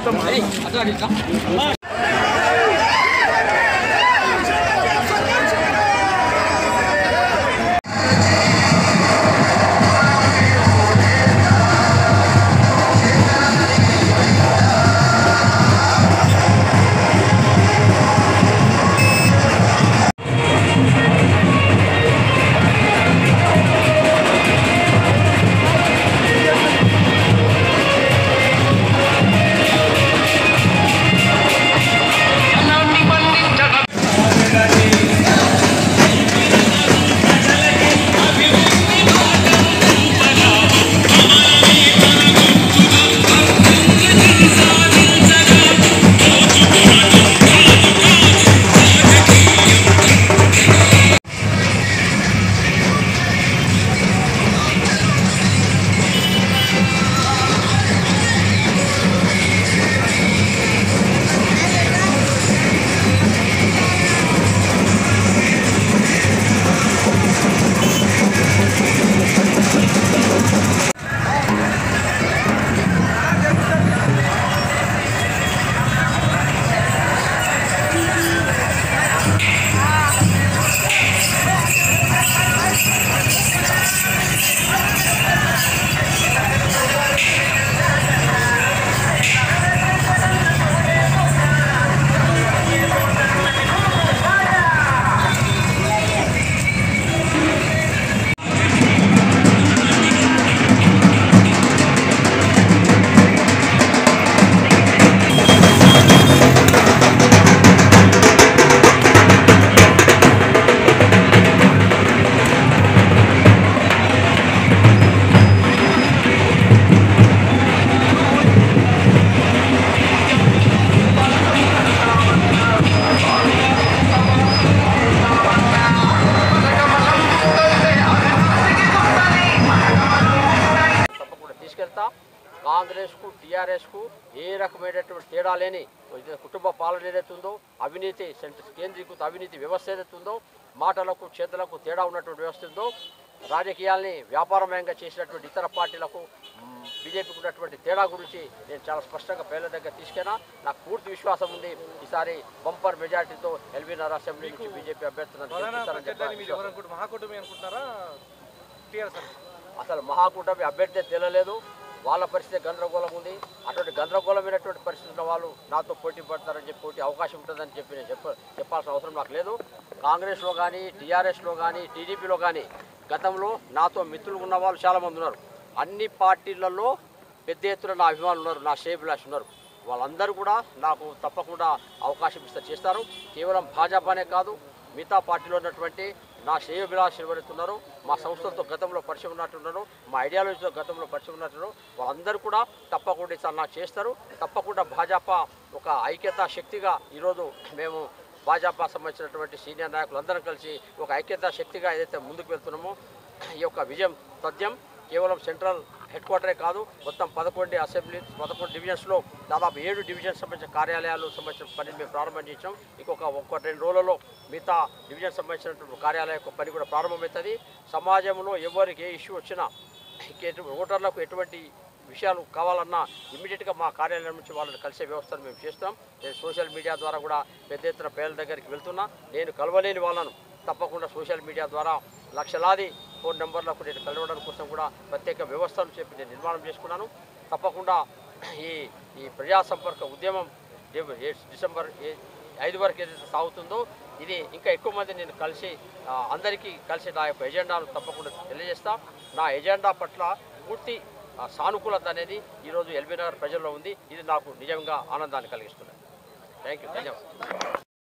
తప్పకుండా తీసుకెళ్తా కాంగ్రెస్కు టీఆర్ఎస్కు ఏ రకమైనటువంటి తేడా లేని ఇది కుటుంబ పాలన ఏదైతే ఉందో అవినీతి సెంటర్ కేంద్రీకృత అవినీతి వ్యవస్థ ఏదైతే ఉందో మాటలకు చేతులకు తేడా ఉన్నటువంటి వ్యవస్థ ఉందో రాజకీయాల్ని వ్యాపారమయంగా చేసినటువంటి ఇతర పార్టీలకు మ్, బీజేపీకి ఉన్నటువంటి తేడా గురించి నేను చాలా స్పష్టంగా పేర్ల దగ్గర తీసుకెనా నాకు పూర్తి విశ్వాసం ఉంది ఈసారి బంపర్ మెజార్టీతో ఎల్బీనగర్ అసెంబ్లీ నుంచి బీజేపీ అభ్యర్థులను ప్రధాన గెలిపిస్తారని చెప్పి ప్రత్యర్థి మీరు ఎవరనుకుంటు మహాకూటమి అనుకుంటున్నారా టీఆర్ఎస్ అసలు మహాకూటమి అభ్యర్థి తెలియలేదు వాళ్ళ పరిస్థితి గందరగోళం ఉంది అటువంటి గందరగోళమైనటువంటి పరిస్థితి ఉన్న వాళ్ళు నాతో పోటీ పడతారని చెప్పి పోటీ అవకాశం ఉంటుందని చెప్పి నేను చెప్ప చెప్పాల్సిన అవసరం నాకు లేదు కాంగ్రెస్లో కానీ టీఆర్ఎస్లో కానీ టీడీపీలో కానీ గతంలో నాతో మిత్రులు ఉన్న వాళ్ళు చాలామంది ఉన్నారు అన్ని పార్టీలలో పెద్ద ఎత్తున నా అభిమానులు ఉన్నారు నా శ్రేభిలాష్ ఉన్నారు వాళ్ళందరూ కూడా నాకు తప్పకుండా అవకాశం ఇస్తే చేస్తారు కేవలం భాజపానే కాదు మిగతా పార్టీలో ఉన్నటువంటి నా శ్రేయోభిలాష్ ఎవరైతే ఉన్నారో మా సంస్థలతో గతంలో పరిచయం ఉన్నట్టున్నారు మా ఐడియాలజీతో గతంలో పరిచయం ఉన్నట్టున్నారు వాళ్ళందరూ కూడా తప్పకుండా ఈసారి నాకు చేస్తారు తప్పకుండా భాజపా ఒక ఐక్యతా శక్తిగా ఈరోజు మేము భాజపా సంబంధించినటువంటి సీనియర్ నాయకులు అందరం కలిసి ఒక ఐక్యతా శక్తిగా ఏదైతే ముందుకు వెళ్తున్నామో ఈ యొక్క విజయం తథ్యం కేవలం సెంట్రల్ హెడ్ క్వార్టరే కాదు మొత్తం పదకొండు అసెంబ్లీ పదకొండు డివిజన్స్లో దాదాపు ఏడు డివిజన్ సంబంధించిన కార్యాలయాలు సంబంధించిన పని మేము ప్రారంభం చేసాం ఇంకొక ఒక రెండు రోజులలో మిగతా డివిజన్ సంబంధించినటువంటి కార్యాలయ యొక్క పని కూడా ప్రారంభమవుతుంది సమాజంలో ఎవరికి ఏ ఇష్యూ వచ్చినా ఎటు- ఓటర్లకు ఎటువంటి విషయాలు కావాలన్నా ఇమ్మీడియట్గా మా కార్యాలయం నుంచి వాళ్ళని కలిసే వ్యవస్థను మేము చేస్తాం నేను సోషల్ మీడియా ద్వారా కూడా పెద్ద ఎత్తున పేర్ల దగ్గరికి వెళ్తున్నా నేను కలవలేని వాళ్ళను తప్పకుండా సోషల్ మీడియా ద్వారా లక్షలాది ఫోన్ నెంబర్లకు నేను కలవడం కోసం కూడా ప్రత్యేక వ్యవస్థను చెప్పి నేను నిర్మాణం చేసుకున్నాను తప్పకుండా ఈ ఈ ప్రజా సంపర్క ఉద్యమం డివ- ఏ- డిసెంబర్ ఏ- ఐదు వరకు ఏదైతే సాగుతుందో ఇది ఇంకా ఎక్కువ మంది నేను కలిసి ఆ, అందరికీ కలిసి నా యొక్క ఎజెండాను తప్పకుండా తెలియజేస్తా నా ఎజెండా పట్ల పూర్తి ఆ, సానుకూలత అనేది ఈరోజు ఎల్బీ నగర్ ప్రజల్లో ఉంది ఇది నాకు నిజంగా ఆనందాన్ని కలిగిస్తుంది థ్యాంక్ యూ ధన్యవాదాలు